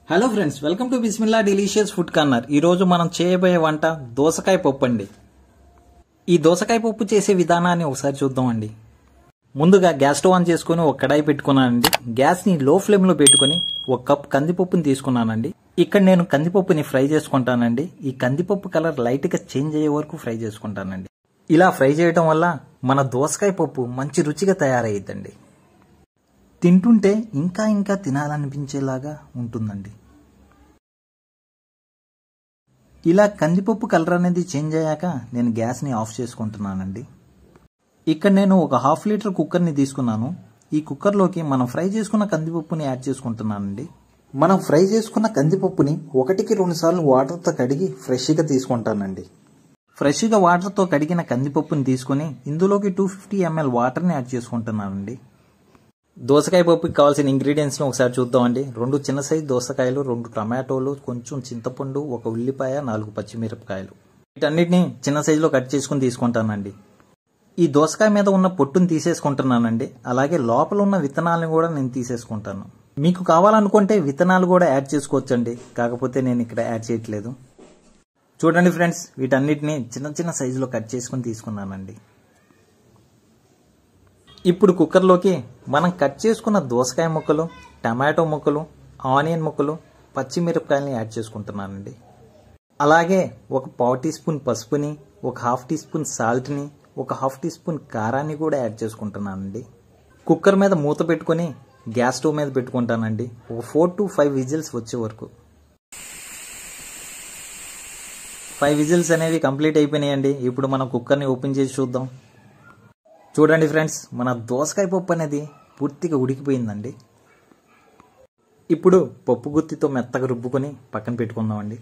hello friends welcome to Bismillah delicious food corner ఈ రోజు మనం చేయబోయే వంట దోసకాయ పప్పు అండి ఈ దోసకాయ పప్పు చేసే విధానాన్ని ఒకసారి చూద్దామండి ముందుగా గ్యాస్ స్టవ్ ఆన్ చేసుకుని ఒక కడాయి పెట్టుకున్నానండి గ్యాస్ ని లో ఫ్లేమ్ లో పెట్టుకుని ఒక కప్ కందిపప్పుని తీసుకున్నానండి ఇక్కడ నేను కందిపప్పుని ఫ్రై చేసుకుంటానండి ఈ కందిపప్పు కలర్ లైట్ గా చేంజ్ అయ్యే వరకు ఫ్రై చేసుకుంటానండి ఇలా ఫ్రై చేయడం వల్ల మన దోసకాయ పప్పు మంచి రుచిగా తయారయ్యిద్దండి తింటుంటే ఇంకా ఇంకా తినాలనిపించేలాగా ఉంటుందండి ఇలా కందిపప్పు కలర్ అనేది చేంజ్ అయ్యాక నేను గ్యాస్ని ఆఫ్ చేసుకుంటున్నానండి ఇక్కడ నేను ఒక హాఫ్ లీటర్ కుక్కర్ని తీసుకున్నాను ఈ కుక్కర్లోకి మనం ఫ్రై చేసుకున్న కందిపప్పుని యాడ్ చేసుకుంటున్నానండి మనం ఫ్రై చేసుకున్న కందిపప్పుని ఒకటికి రెండు సార్లు వాటర్తో కడిగి ఫ్రెష్గా తీసుకుంటానండి ఫ్రెష్గా వాటర్తో కడిగిన కందిపప్పుని తీసుకుని ఇందులోకి టూ ఫిఫ్టీ ఎంఎల్ వాటర్ని యాడ్ చేసుకుంటున్నానండి దోసకాయ పప్పుకి కావాల్సిన ఇంగ్రీడియంట్స్ని ఒకసారి చూద్దామండి రెండు చిన్న సైజు దోసకాయలు రెండు టమాటోలు కొంచెం చింతపండు ఒక ఉల్లిపాయ నాలుగు పచ్చిమిరపకాయలు వీటన్నిటిని చిన్న సైజులో కట్ చేసుకుని తీసుకుంటానండి ఈ దోసకాయ మీద ఉన్న పొట్టును తీసేసుకుంటున్నానండి అలాగే లోపల ఉన్న విత్తనాలను కూడా నేను తీసేసుకుంటాను మీకు కావాలనుకుంటే విత్తనాలు కూడా యాడ్ చేసుకోవచ్చండి కాకపోతే నేను ఇక్కడ యాడ్ చేయట్లేదు చూడండి ఫ్రెండ్స్ వీటన్నిటిని చిన్న చిన్న సైజులో కట్ చేసుకుని తీసుకున్నానండి ఇప్పుడు కుక్కర్లోకి మనం కట్ చేసుకున్న దోసకాయ ముక్కలు టమాటో ముక్కలు ఆనియన్ ముక్కలు పచ్చిమిరపకాయలని యాడ్ చేసుకుంటున్నానండి అలాగే ఒక పావు టీ స్పూన్ పసుపుని ఒక హాఫ్ టీ స్పూన్ సాల్ట్ని ఒక హాఫ్ టీ స్పూన్ కారాన్ని కూడా యాడ్ చేసుకుంటున్నానండి కుక్కర్ మీద మూత పెట్టుకొని గ్యాస్ స్టవ్ మీద పెట్టుకుంటానండి ఒక ఫోర్ టు ఫైవ్ విజిల్స్ వచ్చే వరకు ఫైవ్ విజిల్స్ అనేవి కంప్లీట్ అయిపోయినాయండి ఇప్పుడు మనం కుక్కర్ని ఓపెన్ చేసి చూద్దాం చూడండి ఫ్రెండ్స్ మన దోసకాయ పప్పు అనేది పూర్తిగా ఉడికిపోయిందండి ఇప్పుడు పప్పు గుత్తితో మెత్తగా రుబ్బుకొని పక్కన పెట్టుకుందామండి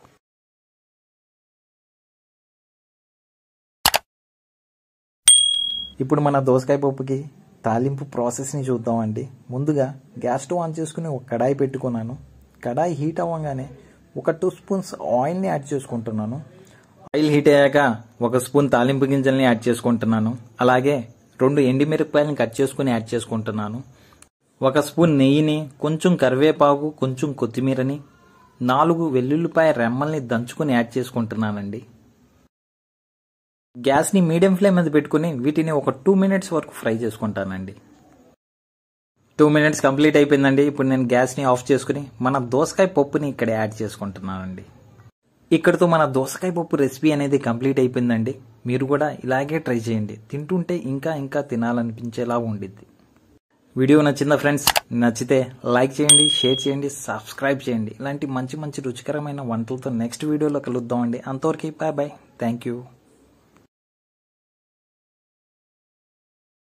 ఇప్పుడు మన దోసకాయ పప్పుకి తాలింపు ప్రాసెస్ని చూద్దామండి ముందుగా గ్యాస్ స్టవ్ ఆన్ చేసుకుని ఒక కడాయి పెట్టుకున్నాను కడాయి హీట్ అవ్వగానే ఒక టూ స్పూన్స్ ఆయిల్ని యాడ్ చేసుకుంటున్నాను ఆయిల్ హీట్ అయ్యాక ఒక స్పూన్ తాలింపు గింజల్ని యాడ్ చేసుకుంటున్నాను అలాగే రెండు ఎండిమిరపకాయలను కట్ చేసుకుని యాడ్ చేసుకుంటున్నాను ఒక స్పూన్ నెయ్యిని కొంచెం కరివేపాకు కొంచెం కొత్తిమీరని నాలుగు వెల్లుల్లిపాయ రెమ్మల్ని దంచుకుని యాడ్ చేసుకుంటున్నానండి గ్యాస్ని మీడియం ఫ్లేమ్ మీద పెట్టుకుని వీటిని ఒక టూ మినిట్స్ వరకు ఫ్రై చేసుకుంటానండి టూ మినిట్స్ కంప్లీట్ అయిపోయిందండి ఇప్పుడు నేను గ్యాస్ని ఆఫ్ చేసుకుని మన దోసకాయ పప్పుని ఇక్కడ యాడ్ చేసుకుంటున్నానండి ఇక్కడతో మన దోసకాయ పప్పు రెసిపీ అనేది కంప్లీట్ అయిపోయిందండి మీరు కూడా ఇలాగే ట్రై చేయండి తింటుంటే ఇంకా ఇంకా తినాలనిపించేలా ఉండిద్ది వీడియో నచ్చిందా ఫ్రెండ్స్ నచ్చితే లైక్ చేయండి షేర్ చేయండి సబ్స్క్రైబ్ చేయండి ఇలాంటి మంచి మంచి రుచికరమైన వంటలతో నెక్స్ట్ వీడియోలో కలుద్దామండి అంతవరకు బాయ్ బాయ్ థ్యాంక్ యూ